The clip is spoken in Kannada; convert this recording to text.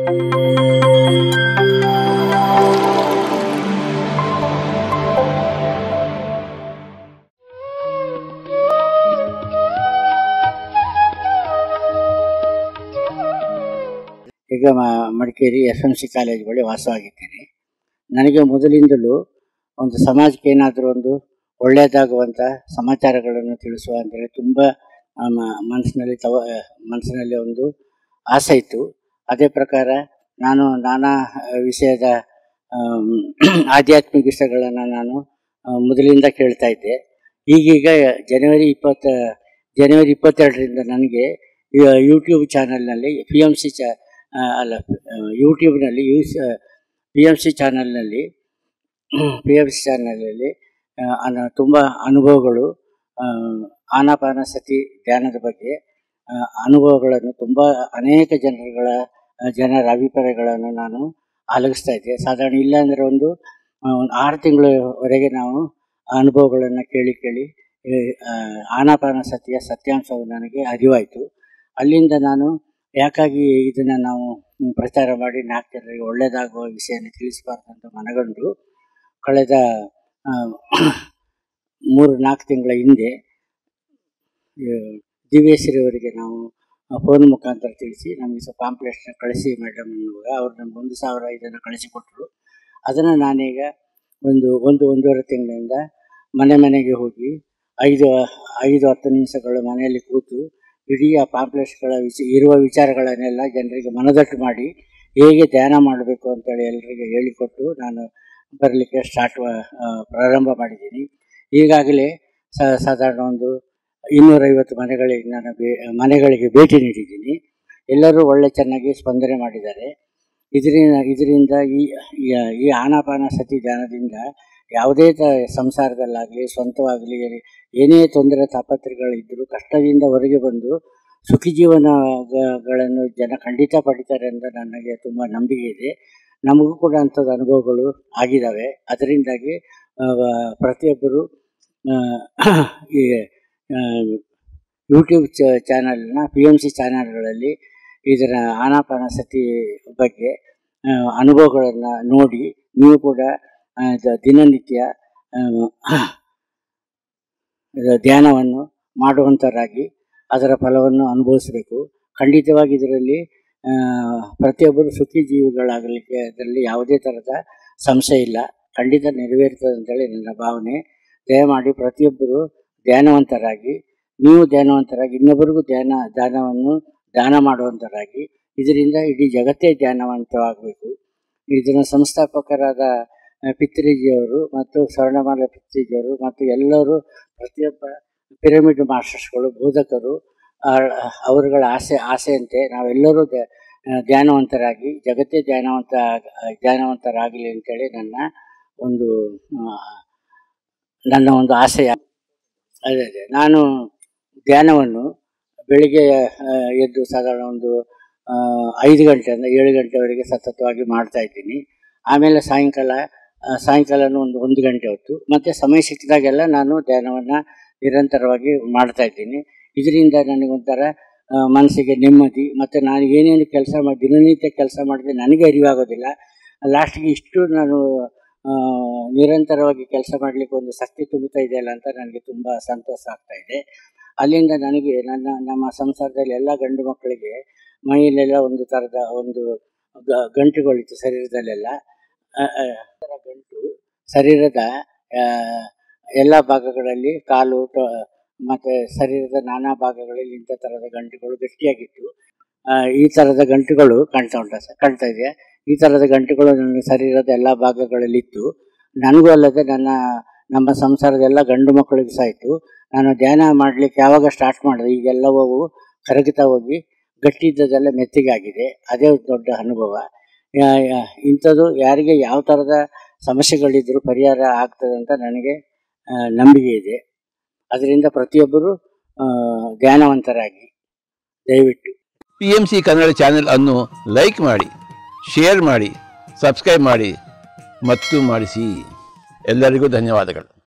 ಈಗ ಮ- Madikeri S M C college ಬಳಿ ವಾಸವಾಗಿದ್ದೇನೆ ನನಗೆ ಮೊದಲಿಂದಲೂ ಒಂದು ಸಮಾಜಕ್ಕೆ ಏನಾದರೂ ಒಂದು ಒಳ್ಳೆಯದಾಗುವಂಥ ಸಮಾಚಾರಗಳನ್ನು ತಿಳಿಸುವ ಅಂತೇಳಿ ತುಂಬ ಆ, ಮ- ಮನಸ್ಸಿನಲ್ಲಿ ತವ ಮನಸ್ಸಿನಲ್ಲಿ ಒಂದು ಆಸೆ ಇತ್ತು ಅದೇ ಪ್ರಕಾರ ನಾನು ನಾನಾ ವಿಷಯದ ಆಮ್, ಆಧ್ಯಾತ್ಮಿಕ ವಿಷಯಗಳನ್ನು ನಾನು ಆ, ಮೊದಲಿಂದ ಕೇಳ್ತಾ ಇದ್ದೆ ಈಗೀಗ ಜನವರಿ ಇಪ್ಪತ್ತ ಜನವರಿ ಇಪ್ಪತ್ತೆರಡರಿಂದ ನನಗೆ ಯೂಟ್ಯೂಬ್ ಚಾನಲ್ನಲ್ಲಿ ಪಿ ಎಮ್ ಸಿ ಚಾ ಆ, ಅಲ್ಲ ಯೂಟ್ಯೂಬ್ನಲ್ಲಿ ಯೂಸ್ ಪಿ ಎಮ್ ಸಿ ಚಾನಲ್ನಲ್ಲಿ ಪಿ ಎಮ್ ಸಿ ಚಾನಲಲ್ಲಿ ತುಂಬ ಅನುಭವಗಳು ಆ, ಆನಾಪಾನ ಸತಿ ಧ್ಯಾನದ ಬಗ್ಗೆ ಆ, ಅನುಭವಗಳನ್ನು ತುಂಬ ಅನೇಕ ಜನರುಗಳ ಆ, ಜನರ ಅಭಿಪ್ರಾಯಗಳನ್ನು ನಾನು ಆಲಗಿಸ್ತಾ ಇದ್ದೆ ಸಾಧಾರಣ ಇಲ್ಲ ಅಂದರೆ ಒಂದು ಆ, ಒಂದು ಆರು ತಿಂಗಳವರೆಗೆ ನಾವು ಅನುಭವಗಳನ್ನು ಕೇಳಿ ಕೇಳಿ ಈ, ಆ, ಆನಾಪಾನ ಸತಿಯ ಸತ್ಯಾಂಶವು ನನಗೆ ಅರಿವಾಯಿತು ಅಲ್ಲಿಂದ ನಾನು ಯಾಕಾಗಿ ಇದನ್ನು ನಾವು ಹ್ಮ್, ಪ್ರಚಾರ ಮಾಡಿ ನಾಲ್ಕು ಜನರಿಗೆ ಒಳ್ಳೆಯದಾಗುವ ವಿಷಯನ ತಿಳಿಸಬಾರ್ದು ಅಂತ ಮನಗಂಡು ಕಳೆದ ಆ, ಮೂರು ನಾಲ್ಕು ತಿಂಗಳ ಹಿಂದೆ ಆ, ದಿವ್ಯಶ್ರೀ ಅವರಿಗೆ ನಾವು ಫೋನ್ ಮುಖಾಂತರ ತಿಳಿಸಿ ನಮಗೆ ಸ್ವಲ್ಪ ಪಾಂಪ್ಲೆಟ್ನ ಕಳಿಸಿ ಮೇಡಮ್ ಅನ್ನುವಾಗ ಅವ್ರು ನಮ್ಗೆ ಒಂದು ಸಾವಿರ ಇದನ್ನು ಕಳಿಸಿಕೊಟ್ಟರು ಅದನ್ನು ನಾನೀಗ ಒಂದು ಒಂದು ಒಂದೂವರೆ ತಿಂಗಳಿಂದ ಮನೆ ಮನೆಗೆ ಹೋಗಿ ಐದು ಐದು ಹತ್ತು ನಿಮಿಷಗಳು ಮನೆಯಲ್ಲಿ ಕೂತು ಇಡೀ ಆ ಪಾಂಪ್ಲೆಟ್ಸ್ಗಳ ವಿಚ ಇರುವ ವಿಚಾರಗಳನ್ನೆಲ್ಲ ಜನರಿಗೆ ಮನದಟ್ಟು ಮಾಡಿ ಹೇಗೆ ಧ್ಯಾನ ಮಾಡಬೇಕು ಅಂತೇಳಿ ಎಲ್ಲರಿಗೆ ಹೇಳಿಕೊಟ್ಟು ನಾನು ಬರಲಿಕ್ಕೆ ಸ್ಟಾರ್ಟ್ ಪ್ರಾರಂಭ ಮಾಡಿದ್ದೀನಿ ಈಗಾಗಲೇ ಸ ಸಾಧಾರಣ ಒಂದು ಇನ್ನೂರೈವತ್ತು ಮನೆಗಳಿಗೆ ನಾನು ಬೇ ಮನೆಗಳಿಗೆ ಭೇಟಿ ನೀಡಿದ್ದೀನಿ ಎಲ್ಲರೂ ಒಳ್ಳೆ ಚೆನ್ನಾಗಿ ಸ್ಪಂದನೆ ಮಾಡಿದ್ದಾರೆ ಇದರಿಂದ ಇದರಿಂದ ಈ ಈ- ಈ ಆನಾಪಾನ ಸತಿ ಧ್ಯಾನದಿಂದ ಯಾವುದೇ ತ ಸಂಸಾರದಲ್ಲಾಗಲಿ ಸ್ವಂತವಾಗಲಿ ಏನೇ ತೊಂದರೆ ತಾಪತ್ರೆಗಳಿದ್ದರೂ ಕಷ್ಟದಿಂದ ಹೊರಗೆ ಬಂದು ಸುಖಿ ಜೀವನಗಳನ್ನು ಜನ ಖಂಡಿತ ಪಡಿತಾರೆ ಅಂತ ನನಗೆ ತುಂಬ ನಂಬಿಕೆ ಇದೆ ನಮಗೂ ಕೂಡ ಅಂಥದ್ದು ಅನುಭವಗಳು ಆಗಿದ್ದಾವೆ ಅದರಿಂದಾಗಿ ಆ, ವ- ಪ್ರತಿಯೊಬ್ಬರು ಆ, ಈ ಆ, ಯೂಟ್ಯೂಬ್ ಚ ಚಾನಲ್ನ ಪಿ ಎಮ್ ಸಿ ಚಾನಲ್ಗಳಲ್ಲಿ ಇದರ ಆನಾಪಾನ ಸತಿ ಬಗ್ಗೆ ಆ, ಅನುಭವಗಳನ್ನು ನೋಡಿ ನೀವು ಕೂಡ ಆ, ದ- ದಿನನಿತ್ಯ ಆ, ಇದು ಧ್ಯಾನವನ್ನು ಮಾಡುವಂಥರಾಗಿ ಅದರ ಫಲವನ್ನು ಅನುಭವಿಸಬೇಕು ಖಂಡಿತವಾಗಿ ಇದರಲ್ಲಿ ಆ, ಪ್ರತಿಯೊಬ್ಬರು ಸುಖಿ ಜೀವಿಗಳಾಗಲಿಕ್ಕೆ ಅದರಲ್ಲಿ ಯಾವುದೇ ಥರದ ಸಂಶಯ ಇಲ್ಲ ಖಂಡಿತ ನೆರವೇರ್ತದೆ ಅಂತೇಳಿ ನನ್ನ ಭಾವನೆ ದಯಮಾಡಿ ಪ್ರತಿಯೊಬ್ಬರು ಧ್ಯಾನವಂತರಾಗಿ ನೀವು ಧ್ಯಾನವಂತರಾಗಿ ಇನ್ನೊಬ್ಬರಿಗೂ ಧ್ಯಾನ ಧ್ಯಾನವನ್ನು ದಾನ ಮಾಡುವಂಥರಾಗಿ ಇದರಿಂದ ಇಡೀ ಜಗತ್ತೇ ಧ್ಯಾನವಂತವಾಗಬೇಕು ಇದರ ಸಂಸ್ಥಾಪಕರಾದ ಆ, ಪಿತ್ರಿಜಿಯವರು ಮತ್ತು ಸ್ವರ್ಣಮಾಲ ಪಿತ್ರಿಜಿಯವರು ಮತ್ತು ಎಲ್ಲರೂ ಪ್ರತಿಯೊಬ್ಬ ಪಿರಮಿಡ್ ಮಾಸ್ಟರ್ಸ್ಗಳು ಬೋಧಕರು ಆ, ಅವರುಗಳ ಆಸೆ ಆಸೆಯಂತೆ ನಾವೆಲ್ಲರೂ ಧ್ಯ- ಆ, ಧ್ಯಾನವಂತರಾಗಿ ಜಗತ್ತೇ ಧ್ಯಾನವಂತ ಧ್ಯಾನವಂತರಾಗಲಿ ಅಂತೇಳಿ ನನ್ನ ಒಂದು ಆ, ನನ್ನ ಒಂದು ಆಸೆಯ ಅದೇ ಅದೇ ನಾನು ಧ್ಯಾನವನ್ನು ಬೆಳಿಗ್ಗೆ ಆ, ಎದ್ದು ಸಾಧಾರಣ ಒಂದು ಆ, ಐದು ಗಂಟೆಯಿಂದ ಏಳು ಗಂಟೆವರೆಗೆ ಸತತವಾಗಿ ಮಾಡ್ತಾ ಇದ್ದೀನಿ ಆಮೇಲೆ ಸಾಯಂಕಾಲ ಆ, ಸಾಯಂಕಾಲನೂ ಒಂದು ಒಂದು ಗಂಟೆ ಹೊತ್ತು ಮತ್ತು ಸಮಯ ಸಿಕ್ಕಿದಾಗೆಲ್ಲ ನಾನು ಧ್ಯಾನವನ್ನು ನಿರಂತರವಾಗಿ ಮಾಡ್ತಾ ಇದ್ದೀನಿ ಇದರಿಂದ ನನಗೊಂಥರ ಆ, ಮನಸ್ಸಿಗೆ ನೆಮ್ಮದಿ ಮತ್ತು ನಾನು ಏನೇನು ಕೆಲಸ ಮಾಡಿ ದಿನನಿತ್ಯ ಕೆಲಸ ಮಾಡಿದ್ರೆ ನನಗೆ ಅರಿವಾಗೋದಿಲ್ಲ ಲಾಸ್ಟಿಗೆ ಇಷ್ಟು ನಾನು ಆ, ನಿರಂತರವಾಗಿ ಕೆಲಸ ಮಾಡಲಿಕ್ಕೆ ಒಂದು ಶಕ್ತಿ ತುಂಬುತ್ತಾ ಇದೆಯಲ್ಲ ಅಂತ ನನಗೆ ತುಂಬ ಸಂತೋಷ ಆಗ್ತಾ ಇದೆ ಅಲ್ಲಿಂದ ನನಗೆ ನನ್ನ ನಮ್ಮ ಸಂಸಾರದಲ್ಲಿ ಎಲ್ಲ ಗಂಡು ಮಕ್ಕಳಿಗೆ ಮೈಯಲ್ಲೆಲ್ಲ ಒಂದು ಥರದ ಒಂದು ಗ- ಗಂಟುಗಳಿತ್ತು ಶರೀರದಲ್ಲೆಲ್ಲ ಆ, ಆ, ಥರ ಗಂಟು ಶರೀರದ ಆ, ಎಲ್ಲ ಭಾಗಗಳಲ್ಲಿ ಕಾಲು ತ- ಮತ್ತೆ ಶರೀರದ ನಾನಾ ಭಾಗಗಳಲ್ಲಿ ಇಂಥ ಥರದ ಗಂಟುಗಳು ಗಟ್ಟಿಯಾಗಿತ್ತು ಆ, ಈ ಥರದ ಗಂಟುಗಳು ಕಾಣ್ತಾ ಉಂಟಾ ಸರ್ ಕಾಣ್ತಾ ಇದೆಯಾ ಈ ಥರದ ಗಂಟುಗಳು ನನ್ನ ಶರೀರದ ಎಲ್ಲ ಭಾಗಗಳಲ್ಲಿತ್ತು ನನಗೂ ಅಲ್ಲದೆ ನನ್ನ ನಮ್ಮ ಸಂಸಾರದ ಎಲ್ಲ ಗಂಡು ಮಕ್ಕಳಿಗೂ ಸಹ ಇತ್ತು ನಾನು ಧ್ಯಾನ ಮಾಡಲಿಕ್ಕೆ ಯಾವಾಗ ಸ್ಟಾರ್ಟ್ ಮಾಡಿದೆ ಈಗೆಲ್ಲವೂ ಕರಗುತ್ತಾ ಹೋಗಿ ಗಟ್ಟಿ ಇದ್ದದೆಲ್ಲ ಮೆತ್ತಿಗೆ ಆಗಿದೆ ಅದೇ ಒಂದು ದೊಡ್ಡ ಅನುಭವ ಯಾ- ಯಾ- ಇಂಥದ್ದು ಯಾರಿಗೆ ಯಾವ ಥರದ ಸಮಸ್ಯೆಗಳಿದ್ದರೂ ಪರಿಹಾರ ಆಗ್ತದೆ ಅಂತ ನನಗೆ ಆ, ನಂಬಿಕೆ ಇದೆ ಅದರಿಂದ ಪ್ರತಿಯೊಬ್ಬರು ಆ, ಧ್ಯಾನವಂತರಾಗಿ ದಯವಿಟ್ಟು P M C Kannada channel ಅನ್ನು ಲೈಕ್ ಮಾಡಿ ಶೇರ್ ಮಾಡಿ ಸಬ್ಸ್ಕ್ರೈಬ್ ಮಾಡಿ ಮತ್ತು ಮಾಡಿಸಿ ಎಲ್ಲರಿಗೂ ಧನ್ಯವಾದಗಳು